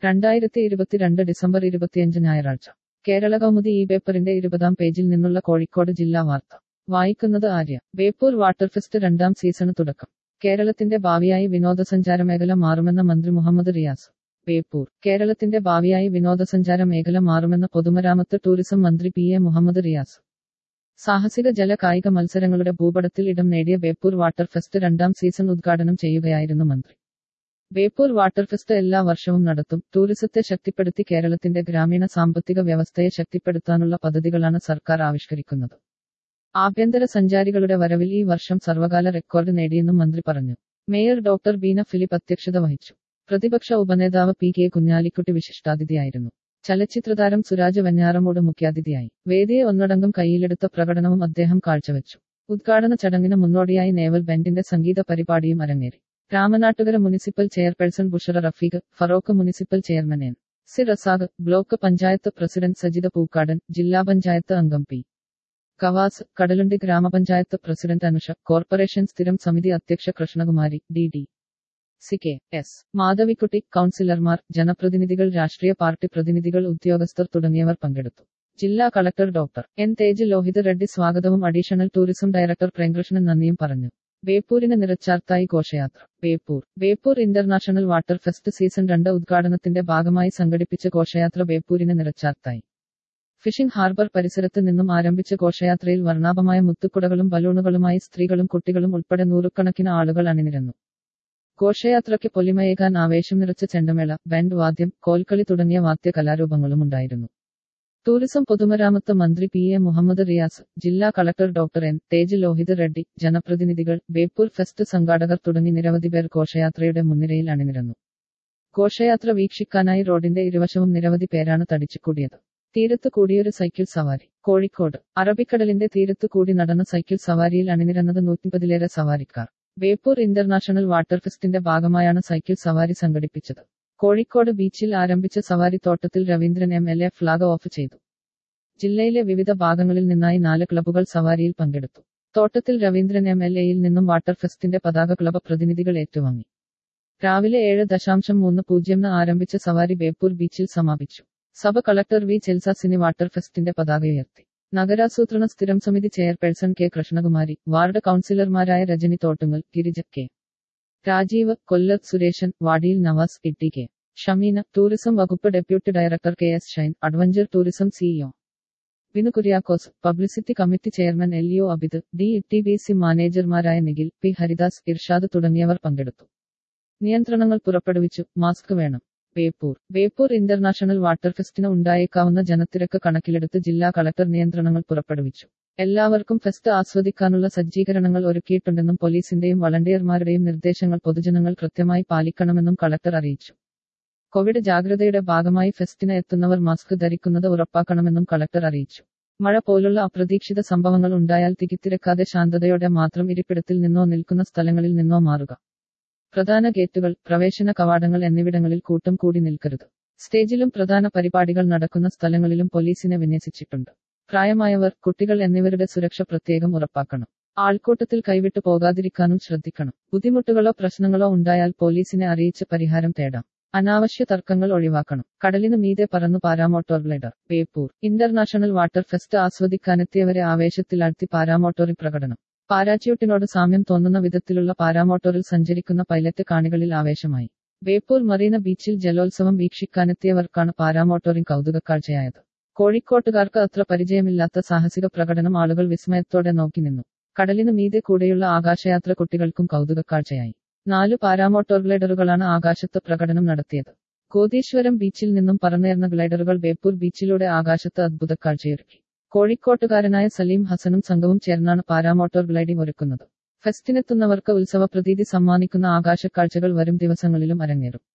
രണ്ടായിരത്തി ഇരുപത്തിരണ്ട് ഡിസംബർ ഇരുപത്തിയഞ്ച് ഞായറാഴ്ച കേരള കൗമുദി ഈ പേപ്പറിന്റെ ഇരുപതാം പേജിൽ നിന്നുള്ള കോഴിക്കോട് ജില്ലാ വാർത്ത വായിക്കുന്നത് ആര്യ ബേപ്പൂർ വാട്ടർ ഫെസ്റ്റ് രണ്ടാം സീസണ് തുടക്കം കേരളത്തിന്റെ ഭാവിയായി വിനോദസഞ്ചാര മേഖല മാറുമെന്ന മന്ത്രി മുഹമ്മദ് റിയാസ് ബേപ്പൂർ കേരളത്തിന്റെ ഭാവിയായി വിനോദസഞ്ചാര മേഖല മാറുമെന്ന പൊതുമരാമത്ത് ടൂറിസം മന്ത്രി പി എ മുഹമ്മദ് റിയാസ് സാഹസിക ജല കായിക മത്സരങ്ങളുടെ ഭൂപടത്തിൽ ഇടം നേടിയ ബേപ്പൂർ വാട്ടർ ഫെസ്റ്റ് രണ്ടാം സീസൺ ഉദ്ഘാടനം ചെയ്യുകയായിരുന്നു മന്ത്രി ബേപ്പൂർ വാട്ടർ ഫെസ്റ്റ് എല്ലാ വർഷവും നടത്തും ടൂറിസത്തെ ശക്തിപ്പെടുത്തി കേരളത്തിന്റെ ഗ്രാമീണ സാമ്പത്തിക വ്യവസ്ഥയെ ശക്തിപ്പെടുത്താനുള്ള പദ്ധതികളാണ് സർക്കാർ ആവിഷ്കരിക്കുന്നത് ആഭ്യന്തര സഞ്ചാരികളുടെ വരവിൽ ഈ വർഷം സർവകാല റെക്കോർഡ് നേടിയെന്നും മന്ത്രി പറഞ്ഞു മേയർ ഡോക്ടർ ബീന ഫിലിപ്പ് അധ്യക്ഷത വഹിച്ചു പ്രതിപക്ഷ ഉപനേതാവ് പി കെ കുഞ്ഞാലിക്കുട്ടി വിശിഷ്ടാതിഥിയായിരുന്നു ചലച്ചിത്രതാരം സുരാജ് വെഞ്ഞാറമൂട് മുഖ്യാതിഥിയായി വേദിയെ ഒന്നടങ്കം കയ്യിലെടുത്ത പ്രകടനവും അദ്ദേഹം കാഴ്ചവെച്ചു ഉദ്ഘാടന ചടങ്ങിന് മുന്നോടിയായി നേവൽ ബാൻഡിന്റെ സംഗീത പരിപാടിയും അരങ്ങേറി Ramanattukara municipal chairperson Bushra Rafeeq Feroke municipal chairman N C Razak block panchayat president Sajitha Pookkadan ജില്ലാ പഞ്ചായത്ത് അംഗം പി കവാസ് കടലുണ്ടി ഗ്രാമപഞ്ചായത്ത് പ്രസിഡന്റ് അനുഷ കോർപ്പറേഷൻ സ്ഥിരം സമിതി അധ്യക്ഷ Krishnakumari D D C K S Madhavikutty കൗൺസിലർമാർ ജനപ്രതിനിധികൾ രാഷ്ട്രീയ പാർട്ടി പ്രതിനിധികൾ ഉദ്യോഗസ്ഥർ തുടങ്ങിയവർ പങ്കെടുത്തു ജില്ലാ collector doctor N Tej Lohith Reddy സ്വാഗതവും അഡീഷണൽ ടൂറിസം ഡയറക്ടർ പ്രേംകൃഷ്ണൻ നന്ദിയും പറഞ്ഞു ബേപ്പൂരിന് നിറച്ചാർത്തായി ഘോഷയാത്ര Beypore Beypore international water fest season രണ്ട് ഉദ്ഘാടനത്തിന്റെ ഭാഗമായി സംഘടിപ്പിച്ച ഘോഷയാത്ര ബേപ്പൂരിന് നിറച്ചാർത്തായി ഫിഷിംഗ് ഹാർബർ പരിസരത്ത് നിന്നും ആരംഭിച്ച ഘോഷയാത്രയിൽ വർണ്ണാഭമായ മുത്തുക്കുടകളും ബലൂണുകളുമായി സ്ത്രീകളും കുട്ടികളും ഉൾപ്പെടെ നൂറുകണക്കിന് ആളുകൾ അണിനിരന്നു ഘോഷയാത്രയ്ക്ക് പൊലിമയേകാൻ ആവേശം നിറച്ച ചെണ്ടമേള ബാൻഡ് വാദ്യം കോൽക്കളി തുടങ്ങിയ വാദ്യ കലാരൂപങ്ങളും ഉണ്ടായിരുന്നു ടൂറിസം പൊതുമരാമത്ത് മന്ത്രി പി എ മുഹമ്മദ് റിയാസ് ജില്ലാ collector doctor N Tej Lohith Reddy ജനപ്രതിനിധികൾ ബേപ്പൂർ ഫെസ്റ്റ് സംഘാടകർ തുടങ്ങി നിരവധി പേർ ഘോഷയാത്രയുടെ മുൻനിരയിൽ അണിനിരന്നു ഘോഷയാത്ര വീക്ഷിക്കാനായി റോഡിന്റെ ഇരുവശവും നിരവധി പേരാണ് തടിച്ചുകൂടിയത് തീരത്ത് കൂടിയൊരു സൈക്കിൾ സവാരി കോഴിക്കോട് അറബിക്കടലിന്റെ തീരത്ത് കൂടി നടന്ന സൈക്കിൾ സവാരിയിൽ അണിനിരന്നത് നൂറ്റിപ്പതിലേറെ സവാരിക്കാർ ബേപ്പൂർ ഇന്റർനാഷണൽ വാട്ടർ ഫെസ്റ്റിന്റെ ഭാഗമായാണ് സൈക്കിൾ സവാരി സംഘടിപ്പിച്ചത് കോഴിക്കോട് ബീച്ചിൽ ആരംഭിച്ച സവാരി Thottathil Raveendran M L A flag off ചെയ്തു ജില്ലയിലെ വിവിധ ഭാഗങ്ങളിൽ നിന്നായി നാല് ക്ലബ്ബുകൾ സവാരിയിൽ പങ്കെടുത്തു തോട്ടത്തിൽ രവീന്ദ്രൻ എം എൽ എയിൽ നിന്നും വാട്ടർ ഫെസ്റ്റിന്റെ പതാക ക്ലബ്ബ് പ്രതിനിധികൾ ഏറ്റുവാങ്ങി രാവിലെ ഏഴ് ദശാംശം മൂന്ന് പൂജ്യം ആരംഭിച്ച സവാരി ബേപ്പൂർ ബീച്ചിൽ സമാപിച്ചു sub collector V Chelsasini water ഫെസ്റ്റിന്റെ പതാക ഉയർത്തി നഗരാസൂത്രണ സ്ഥിരം സമിതി ചെയർപേഴ്സൺ കെ കൃഷ്ണകുമാരി വാർഡ് കൌൺസിലർമാരായ Rajani Thottungal Girija K Rajeev Kollath Sureshan Vadiyil Navas Itty K Shameena tourism വകുപ്പ് deputy director K S Shine adventure tourism CEO Binu Kuriakose publicity committee chairman L U Abid D T B C മാനേജർമാരായ നിഖിൽ പി ഹരിദാസ് ഇർഷാദ് തുടങ്ങിയവർ പങ്കെടുത്തു നിയന്ത്രണങ്ങൾ പുറപ്പെടുവിച്ചു മാസ്ക് വേണം ബേപ്പൂർ ബേപ്പൂർ ഇന്റർനാഷണൽ വാട്ടർ ഫെസ്റ്റിന് ഉണ്ടായേക്കാവുന്ന ജനത്തിരക്ക് കണക്കിലെടുത്ത് ജില്ലാ കളക്ടർ നിയന്ത്രണങ്ങൾ പുറപ്പെടുവിച്ചു എല്ലാവർക്കും ഫെസ്റ്റ് ആസ്വദിക്കാനുള്ള സജ്ജീകരണങ്ങൾ ഒരുക്കിയിട്ടുണ്ടെന്നും പോലീസിന്റെയും വളണ്ടിയർമാരുടെയും നിർദ്ദേശങ്ങൾ പൊതുജനങ്ങൾ കൃത്യമായി പാലിക്കണമെന്നും കളക്ടർ അറിയിച്ചു കോവിഡ് ജാഗ്രതയുടെ ഭാഗമായി ഫെസ്റ്റിന് എത്തുന്നവർ മാസ്ക് ധരിക്കുന്നത് ഉറപ്പാക്കണമെന്നും കളക്ടർ അറിയിച്ചു മഴ പോലുള്ള അപ്രതീക്ഷിത സംഭവങ്ങൾ ഉണ്ടായാൽ തികിത്തിരക്കാതെ ശാന്തതയോടെ മാത്രം ഇരിപ്പിടത്തിൽ നിന്നോ നിൽക്കുന്ന സ്ഥലങ്ങളിൽ നിന്നോ മാറുക പ്രധാന ഗേറ്റുകൾ പ്രവേശന കവാടങ്ങൾ എന്നിവിടങ്ങളിൽ കൂട്ടം കൂടി നിൽക്കരുത് സ്റ്റേജിലും പ്രധാന പരിപാടികൾ നടക്കുന്ന സ്ഥലങ്ങളിലും പോലീസിനെ വിന്യസിച്ചിട്ടുണ്ട് പ്രായമായവർ കുട്ടികൾ എന്നിവരുടെ സുരക്ഷ പ്രത്യേകം ഉറപ്പാക്കണം ആൾക്കൂട്ടത്തിൽ കൈവിട്ടു പോകാതിരിക്കാനും ശ്രദ്ധിക്കണം ബുദ്ധിമുട്ടുകളോ പ്രശ്നങ്ങളോ ഉണ്ടായാൽ പോലീസിനെ അറിയിച്ച് പരിഹാരം തേടാം അനാവശ്യ തർക്കങ്ങൾ ഒഴിവാക്കണം കടലിനു മീതെ പറന്നു paramotor glider Beypore international water fest ആസ്വദിക്കാനെത്തിയവരെ ആവേശത്തിലാഴ്ത്തി പാരാമോട്ടോറിൽ പ്രകടനം പാരാച്യൂട്ടിനോട് സാമ്യം തോന്നുന്ന വിധത്തിലുള്ള പാരാമോട്ടോറിൽ സഞ്ചരിക്കുന്ന പൈലറ്റ് കാണികളിൽ ആവേശമായി ബേപ്പൂർ മറീന ബീച്ചിൽ ജലോത്സവം വീക്ഷിക്കാനെത്തിയവർക്കാണ് പാരാമോട്ടോറിംഗ് കൗതുകക്കാഴ്ചയായത് കോഴിക്കോട്ടുകാർക്ക് അത്ര പരിചയമില്ലാത്ത സാഹസിക പ്രകടനം ആളുകൾ വിസ്മയത്തോടെ നോക്കി നിന്നു കടലിനു മീതെ കൂടെയുള്ള ആകാശയാത്ര കുട്ടികൾക്കും കൗതുകക്കാഴ്ചയായി നാലു പാരാമോട്ടോർ ഗ്ലൈഡറുകളാണ് ആകാശത്ത് പ്രകടനം നടത്തിയത് കോതീശ്വരം ബീച്ചിൽ നിന്നും പറന്നേർന്ന ഗ്ലൈഡറുകൾ ബേപ്പൂർ ബീച്ചിലൂടെ ആകാശത്ത് അദ്ഭുത കാഴ്ചയൊരുക്കി കോഴിക്കോട്ടുകാരനായ സലീം ഹസനും സംഘവും ചേർന്നാണ് പാരാമോട്ടോർ ഗ്ലൈഡിംഗ് ഒരുക്കുന്നത് ഫെസ്റ്റിനെത്തുന്നവർക്ക് ഉത്സവ പ്രതീതി സമ്മാനിക്കുന്ന ആകാശക്കാഴ്ചകൾ വരും ദിവസങ്ങളിലും അരങ്ങേറും